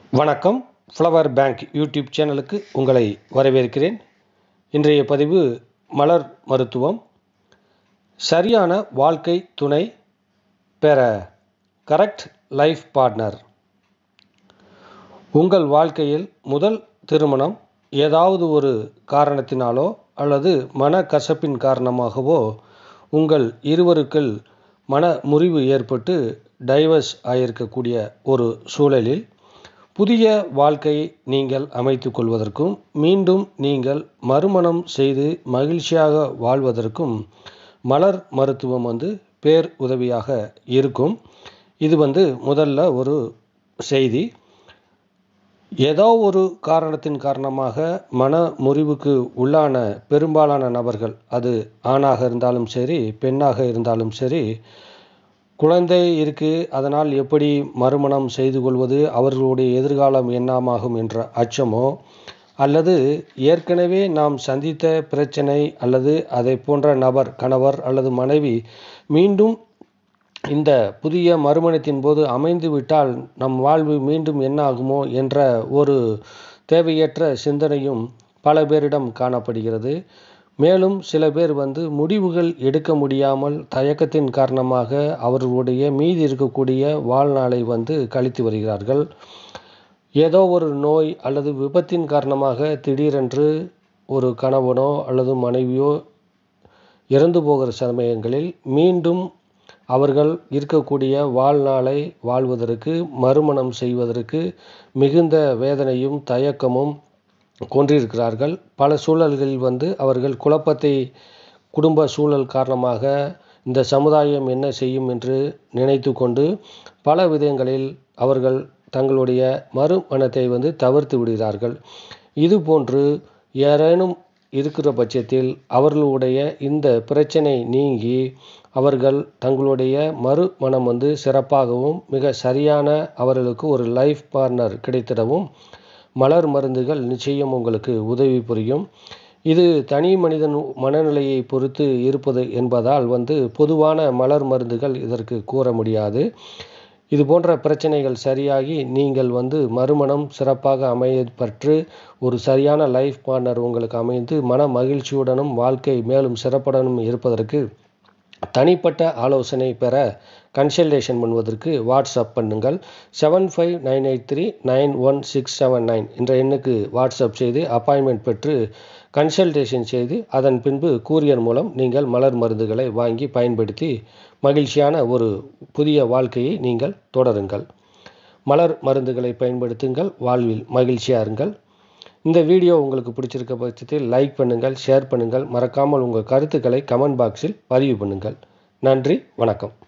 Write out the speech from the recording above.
வணக்கம் flower bank YouTube சேனலுக்கு உங்களை வரவேற்கிறேன் இன்றைய பதிவு மலர் மருத்துவம் சரியான வாழ்க்கை துணை பெற கரெக்ட் லைஃப் பார்ட்னர் உங்கள் வாழ்க்கையில் முதல் திருமணம் ஏதாவது ஒரு காரணத்தினாலோ அல்லது மனக்கசப்பின் காரணமாகவோ உங்கள் இருவருக்குள் மன முறிவு ஏற்பட்டு டைவர்ஸ் ஆகியிருக்கக்கூடிய ஒரு சூழலில் புதிய வாழ்க்கையை நீங்கள் அமைத்து கொள்வதற்கும் மீண்டும் நீங்கள் மறுமணம் செய்து மகிழ்ச்சியாக வாழ்வதற்கும் மலர் மருத்துவம் வந்து பேர் உதவியாக இருக்கும் இது வந்து முதல்ல ஒரு செய்தி ஏதோ ஒரு காரணத்தின் காரணமாக மன முறிவுக்கு உள்ளான பெரும்பாலான நபர்கள் அது ஆணாக இருந்தாலும் சரி பெண்ணாக இருந்தாலும் சரி குழந்தை இருக்குது அதனால் எப்படி மறுமணம் செய்து கொள்வது அவர்களுடைய எதிர்காலம் என்னமாகும் என்ற அச்சமோ அல்லது ஏற்கனவே நாம் சந்தித்த பிரச்சனை அல்லது அதை போன்ற நபர் கணவர் அல்லது மனைவி மீண்டும் இந்த புதிய மறுமணத்தின் போது அமைந்து விட்டால் நம் வாழ்வு மீண்டும் என்ன ஆகுமோ என்ற ஒரு தேவையற்ற சிந்தனையும் பல பேரிடம் காணப்படுகிறது மேலும் சில பேர் வந்து முடிவுகள் எடுக்க முடியாமல் தயக்கத்தின் காரணமாக அவர்களுடைய மீதி இருக்கக்கூடிய வாழ்நாளை வந்து கழித்து வருகிறார்கள் ஏதோ ஒரு நோய் அல்லது விபத்தின் காரணமாக திடீரென்று ஒரு கணவனோ அல்லது மனைவியோ இறந்து போகிற சமயங்களில் மீண்டும் அவர்கள் இருக்கக்கூடிய வாழ்நாளை வாழ்வதற்கு மறுமணம் செய்வதற்கு மிகுந்த வேதனையும் தயக்கமும் கொன்றிருக்கிறார்கள் பல சூழல்களில் வந்து அவர்கள் குழப்பத்தை குடும்ப சூழல் காரணமாக இந்த சமுதாயம் என்ன செய்யும் என்று நினைத்து கொண்டு பல விதங்களில் அவர்கள் தங்களுடைய மறுமணத்தை வந்து தவிர்த்து விடுகிறார்கள் இதுபோன்று யாரேனும் இருக்கிற பட்சத்தில் அவர்களுடைய இந்த பிரச்சனை நீங்கி அவர்கள் தங்களுடைய மறுமணம் வந்து சிறப்பாகவும் மிக சரியான அவர்களுக்கு ஒரு லைஃப் பார்ட்னர் கிடைத்திடவும் மலர் மருந்துகள் நிச்சயம் உங்களுக்கு உதவி புரியும் இது தனி மனிதன் மனநிலையை பொறுத்து இருப்பது என்பதால் வந்து பொதுவான மலர் மருந்துகள் இதற்கு கூற முடியாது இது போன்ற பிரச்சனைகள் சரியாகி நீங்கள் வந்து மறுமணம் சிறப்பாக அமையப்பற்று ஒரு சரியான லைஃப் பார்ட்னர் உங்களுக்கு அமைந்து மன மகிழ்ச்சியுடனும் வாழ்க்கை மேலும் சிறப்புடனும் இருப்பதற்கு தனிப்பட்ட ஆலோசனை பெற கன்சல்டேஷன் பண்ணுவதற்கு வாட்ஸ்அப் பண்ணுங்கள் seven five nine eight three nine one six seven nine என்ற எண்ணுக்கு வாட்ஸ்அப் செய்து அப்பாயின்மெண்ட் பெற்று கன்சல்டேஷன் செய்து அதன் பின்பு கூரியர் மூலம் நீங்கள் மலர் மருந்துகளை வாங்கி பயன்படுத்தி மகிழ்ச்சியான ஒரு புதிய வாழ்க்கையை நீங்கள் தொடருங்கள் மலர் மருந்துகளை பயன்படுத்துங்கள் வாழ்வில் மகிழ்ச்சியாக இருங்கள் இந்த வீடியோ உங்களுக்கு பிடிச்சிருக்க பட்சத்தில் லைக் பண்ணுங்கள் ஷேர் பண்ணுங்கள் மறக்காமல் உங்கள் கருத்துக்களை கமெண்ட் பாக்ஸில் பதிவு பண்ணுங்கள் நன்றி வணக்கம்